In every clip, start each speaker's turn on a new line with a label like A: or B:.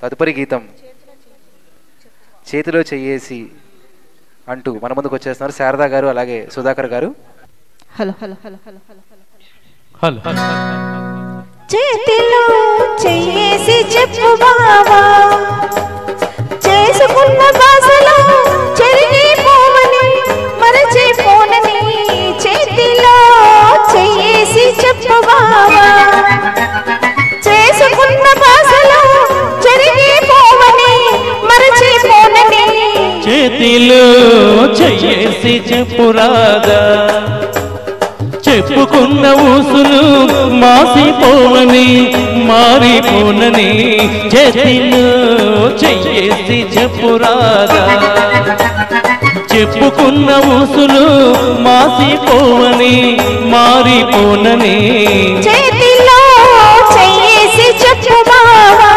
A: తదుపరి గీతం చేతిలో చెయ్యేసి అంటూ మన ముందుకు వచ్చేస్తున్నారు శారదా గారు అలాగే సుధాకర్ గారు
B: hello hello hello hello hello
C: hello
B: చేతిలో చెయ్యేసి చెప్పు బావా చేసుకున్న భాషలో చెరిగిపోవని మరచిపోనని చేతిలో చెయ్యేసి చెప్పు బావా చేసుకున్న భాషలో చెరిగిపోవని మరచిపోనని
C: చేతిలో చెయ్యేసి చెప్పురాగా చెప్పుకున్న ఊసులు మాసిపోవని మారిపోనని చేతిలో చెయ్యేసి చెప్పురాగా చెప్పుకున్న ఊసులు మాసిపోవని మారిపోనని
B: చేతిలో చెయ్యేసి చెప్పు బావా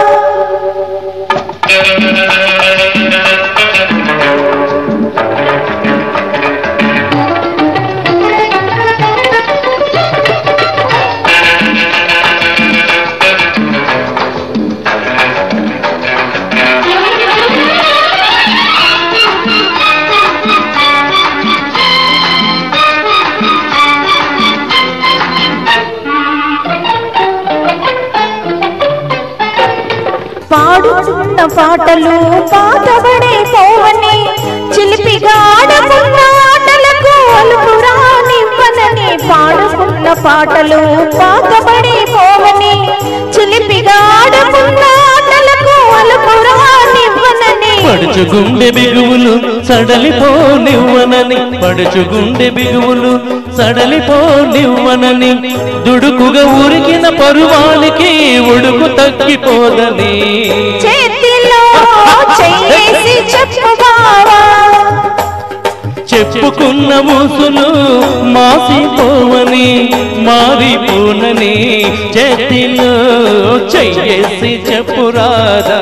B: పాడుతున్న పాటలు పాతబడే పోవని చిలిపిగా ఆడుకున్న ఆటలకు అలుపు రానివ్వనని పాడుకున్న పాటలు పాతబడే పోవని చిలిపిగా ఆడుకున్న ఆటలకు అలుపు రానివ్వనని
C: పడుచు గుండె బిగువులు సడలిపోనివ్వనని పడుచు గుండె బిగువులు సడలిపోనివ్వనని దుడుకుగా ఉరికిన పరువానికి ఉడుకు తగ్గిపోదని
B: చేతిలో చెయ్యేసి చెప్పు బావా
C: చెప్పుకున్న మూసులు మాసిపోవని మారిపోనని చేతిలో చెయ్యేసి చెప్పురాదా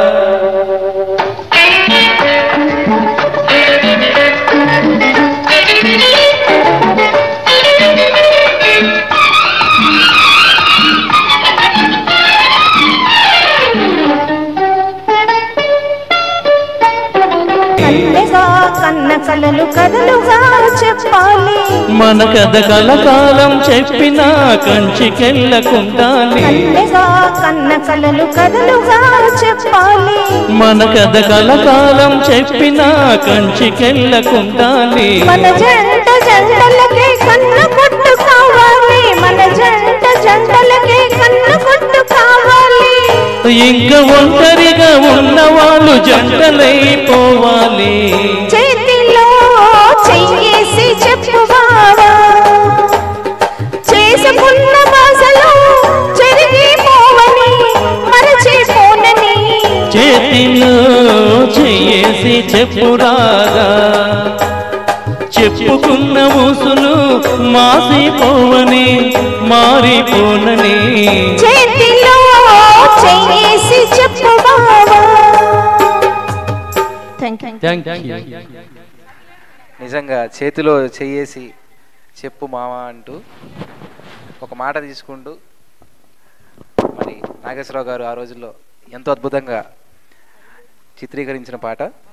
B: కన్నెగా కన్న కలలు కథలుగా చెప్పాలి
C: మన కథ కలకాలం చెప్పినా కంచికెళ్ళకుండాలి
B: కన్నెగా కన్న కలలు కథలుగా చెప్పాలి
C: మన కథ కలకాలం చెప్పినా కంచికెళ్ళకుండాలి
B: మన జంట జంటలకే కన్న కొట్టు కావాలి మన జంట జంటలకే కన్న కొట్టు కావాలి
C: ఇంకా ఒంటరిగా ఉన్న వాళ్ళు జంటలైపోవాలి
B: చేతిలో చెయ్యేసి చెప్పు బావా చేసుకున్న భాషలో చెరిగిపోవని మరచిపోనని
C: చేతిలో చెయ్యేసి చెప్పురాగా చెప్పుకున్న ఊసులు మాసిపోవని మారిపోనని
B: చేతిలో చెయ్యేసి చెప్పు బావా థ్యాంక్ యూ
C: థ్యాంక్ యూ
A: నిజంగా చేతిలో చెయ్యేసి చెప్పు మామ అంటూ ఒక మాట తీసుకుంటూ మరి నాగేశ్వరరావు గారు ఆ రోజుల్లో ఎంతో అద్భుతంగా చిత్రీకరించిన పాట